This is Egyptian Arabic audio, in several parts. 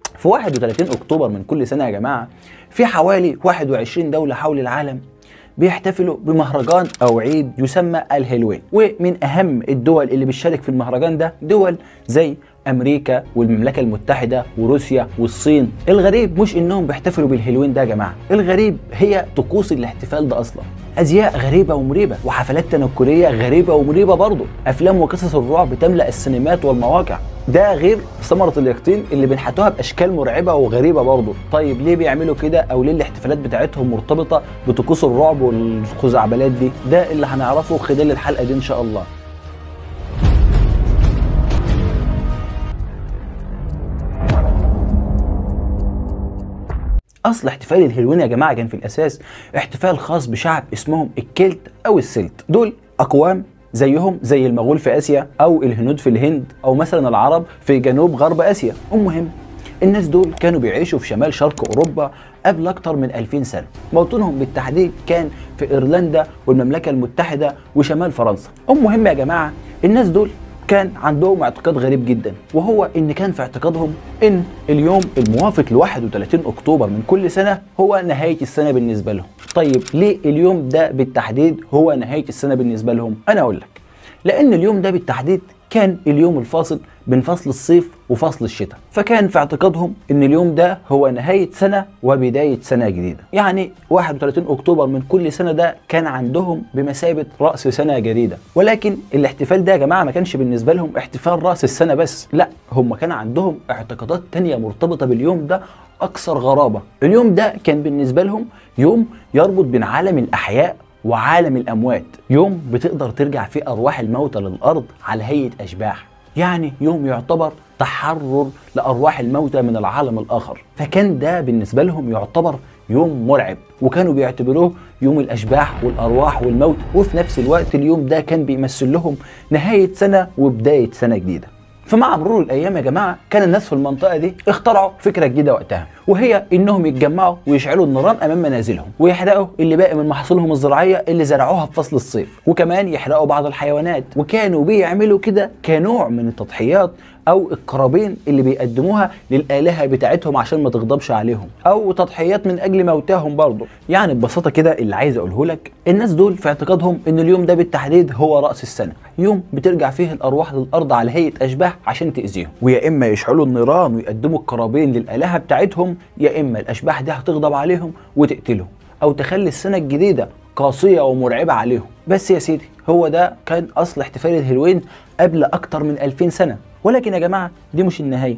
في 31 اكتوبر من كل سنه يا جماعه في حوالي 21 دوله حول العالم بيحتفلوا بمهرجان او عيد يسمى الهالوين ومن اهم الدول اللي بتشارك في المهرجان ده دول زي امريكا والمملكه المتحده وروسيا والصين الغريب مش انهم بيحتفلوا بالهالوين ده يا جماعه الغريب هي طقوس الاحتفال ده اصلا ازياء غريبه ومريبه وحفلات تنكريه غريبه ومريبه برضه افلام وقصص الرعب تملا السينمات والمواقع ده غير ثمرة اليقطين اللي بنحتوها بأشكال مرعبة وغريبة برضه طيب ليه بيعملوا كده أو ليه الاحتفالات بتاعتهم مرتبطة بطقوس الرعب والخزعبلات دي ده اللي هنعرفه خلال الحلقة دي إن شاء الله اصل احتفال الهيلوين يا جماعه كان في الاساس احتفال خاص بشعب اسمهم الكلت او السلت دول اقوام زيهم زي المغول في اسيا او الهنود في الهند او مثلا العرب في جنوب غرب اسيا المهم الناس دول كانوا بيعيشوا في شمال شرق اوروبا قبل اكتر من 2000 سنه موطنهم بالتحديد كان في ايرلندا والمملكه المتحده وشمال فرنسا المهم يا جماعه الناس دول كان عندهم اعتقاد غريب جدا وهو ان كان في اعتقادهم ان اليوم الموافق ل 31 اكتوبر من كل سنه هو نهايه السنه بالنسبه لهم طيب ليه اليوم ده بالتحديد هو نهايه السنه بالنسبه لهم انا اقول لك لان اليوم ده بالتحديد كان اليوم الفاصل بين فصل الصيف وفصل الشتاء فكان في اعتقادهم ان اليوم ده هو نهاية سنة وبداية سنة جديدة يعني 31 اكتوبر من كل سنة ده كان عندهم بمثابة رأس سنة جديدة ولكن الاحتفال ده يا جماعة ما كانش بالنسبة لهم احتفال رأس السنة بس لا هم كان عندهم اعتقادات تانية مرتبطة باليوم ده أكثر غرابة اليوم ده كان بالنسبة لهم يوم يربط بين عالم الأحياء وعالم الأموات يوم بتقدر ترجع فيه أرواح الموتى للأرض على هيئة أشباح يعني يوم يعتبر تحرر لأرواح الموتى من العالم الآخر فكان ده بالنسبة لهم يعتبر يوم مرعب وكانوا بيعتبروه يوم الأشباح والأرواح والموت وفي نفس الوقت اليوم ده كان بيمثل لهم نهاية سنة وبداية سنة جديدة فمع مرور الايام يا جماعه كان الناس في المنطقه دي اخترعوا فكره جديده وقتها وهي انهم يتجمعوا ويشعلوا النيران امام منازلهم ويحرقوا اللي باقي من محاصيلهم الزراعيه اللي زرعوها في فصل الصيف وكمان يحرقوا بعض الحيوانات وكانوا بيعملوا كده كنوع من التضحيات او القرابين اللي بيقدموها للالهه بتاعتهم عشان ما تغضبش عليهم او تضحيات من اجل موتاهم برضه يعني ببساطه كده اللي عايز اقوله لك الناس دول في اعتقادهم ان اليوم ده بالتحديد هو راس السنه يوم بترجع فيه الارواح للارض على هيئه اشباح عشان تاذيهم ويا اما يشعلوا النيران ويقدموا القرابين للالهه بتاعتهم يا اما الاشباح دي هتغضب عليهم وتقتلهم او تخلي السنه الجديده قاسيه ومرعبه عليهم بس يا سيدي هو ده كان اصل احتفال الهيلوين قبل اكتر من 2000 سنه ولكن يا جماعه دي مش النهايه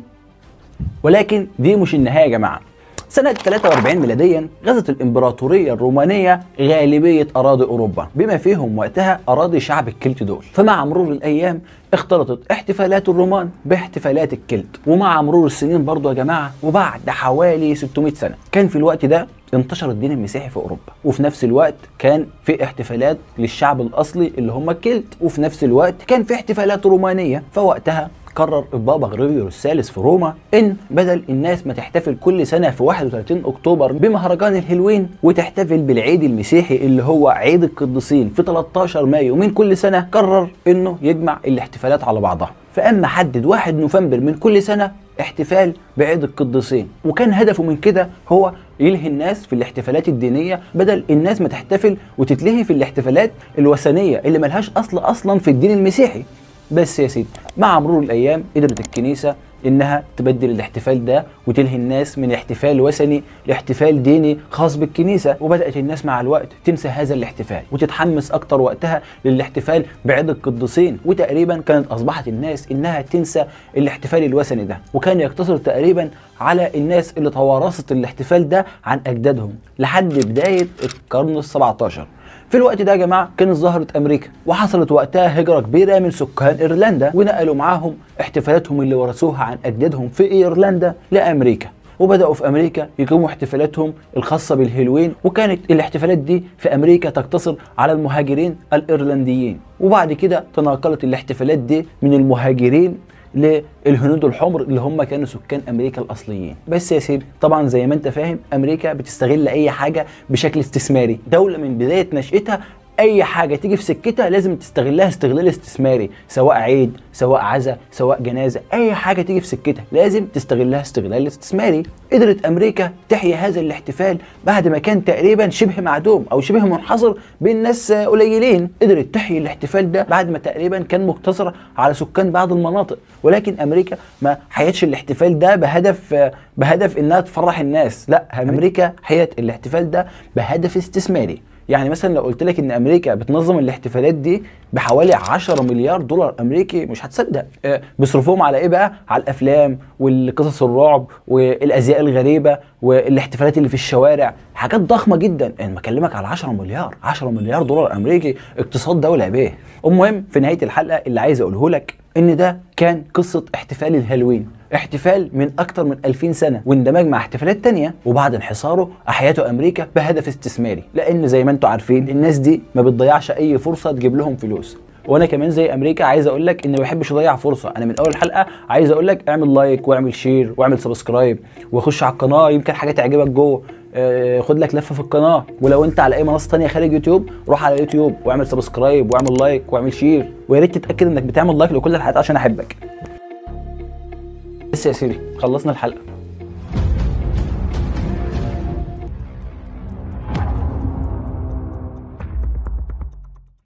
ولكن دي مش النهايه يا جماعه سنة 43 ميلاديا غزت الإمبراطورية الرومانية غالبية أراضي أوروبا بما فيهم وقتها أراضي شعب الكلت دول فمع مرور الأيام اختلطت احتفالات الرومان باحتفالات الكلت ومع مرور السنين برضو يا جماعة وبعد حوالي 600 سنة كان في الوقت ده انتشر الدين المسيحي في اوروبا وفي نفس الوقت كان في احتفالات للشعب الاصلي اللي هم الكلت وفي نفس الوقت كان في احتفالات رومانيه فوقتها قرر البابا غريغوريوس الثالث في روما ان بدل الناس ما تحتفل كل سنه في 31 اكتوبر بمهرجان الهلوين وتحتفل بالعيد المسيحي اللي هو عيد القديسين في 13 مايو من كل سنه قرر انه يجمع الاحتفالات على بعضها فاما حدد 1 نوفمبر من كل سنه احتفال بعيد القديسين وكان هدفه من كده هو يلهي الناس في الاحتفالات الدينيه بدل الناس ما تحتفل وتتلهي في الاحتفالات الوثنيه اللي ملهاش اصل اصلا في الدين المسيحي بس يا سيدي مع مرور الايام قدرت الكنيسه انها تبدل الاحتفال ده وتلهي الناس من احتفال وثني لاحتفال ديني خاص بالكنيسه وبدات الناس مع الوقت تنسى هذا الاحتفال وتتحمس اكتر وقتها للاحتفال بعيد القديسين وتقريبا كانت اصبحت الناس انها تنسى الاحتفال الوثني ده وكان يقتصر تقريبا على الناس اللي توارثت الاحتفال ده عن اجدادهم لحد بدايه القرن ال17 في الوقت ده يا جماعه كانت ظهرت امريكا وحصلت وقتها هجره كبيره من سكان ايرلندا ونقلوا معاهم احتفالاتهم اللي ورثوها عن اجدادهم في ايرلندا لامريكا وبداوا في امريكا يقيموا احتفالاتهم الخاصه بالهيلوين وكانت الاحتفالات دي في امريكا تقتصر على المهاجرين الايرلنديين وبعد كده تناقلت الاحتفالات دي من المهاجرين للهنود الحمر اللي هم كانوا سكان امريكا الاصليين بس يا سيدي طبعا زي ما انت فاهم امريكا بتستغل اي حاجه بشكل استثماري دوله من بدايه نشاتها اي حاجه تيجي في سكتها لازم تستغلها استغلال استثماري سواء عيد سواء عزا سواء جنازه اي حاجه تيجي في سكتها لازم تستغلها استغلال استثماري قدرت امريكا تحيي هذا الاحتفال بعد ما كان تقريبا شبه معدوم او شبه منحصر بين ناس قليلين قدرت تحيي الاحتفال ده بعد ما تقريبا كان مقتصر على سكان بعض المناطق ولكن امريكا ما حيتش الاحتفال ده بهدف بهدف انها تفرح الناس لا امريكا حيت الاحتفال ده بهدف استثماري يعني مثلا لو قلت لك ان امريكا بتنظم الاحتفالات دي بحوالي 10 مليار دولار امريكي مش هتصدق آه، بيصرفوهم على ايه بقى على الافلام والقصص الرعب والازياء الغريبه والاحتفالات اللي في الشوارع حاجات ضخمه جدا انا بكلمك على 10 مليار 10 مليار دولار امريكي اقتصاد دوله بيه المهم في نهايه الحلقه اللي عايز اقوله لك ان ده كان قصه احتفال الهالوين احتفال من اكتر من 2000 سنه واندماج مع احتفالات تانية وبعد انحصاره احياته امريكا بهدف استثماري لان زي ما انتم عارفين الناس دي ما بتضيعش اي فرصه تجيب لهم فلوس وانا كمان زي امريكا عايز اقول لك ان ما بحبش اضيع فرصه انا من اول حلقه عايز اقول لك اعمل لايك واعمل شير واعمل سبسكرايب وخش على القناه يمكن حاجه تعجبك جوه آه، خد لك لفه في القناه ولو انت على اي منصه تانية خارج يوتيوب روح على يوتيوب واعمل سبسكرايب واعمل لايك واعمل شير ويا ريت تتاكد انك بتعمل لايك لكل الحلقات عشان احبك بس يا سيدي خلصنا الحلقه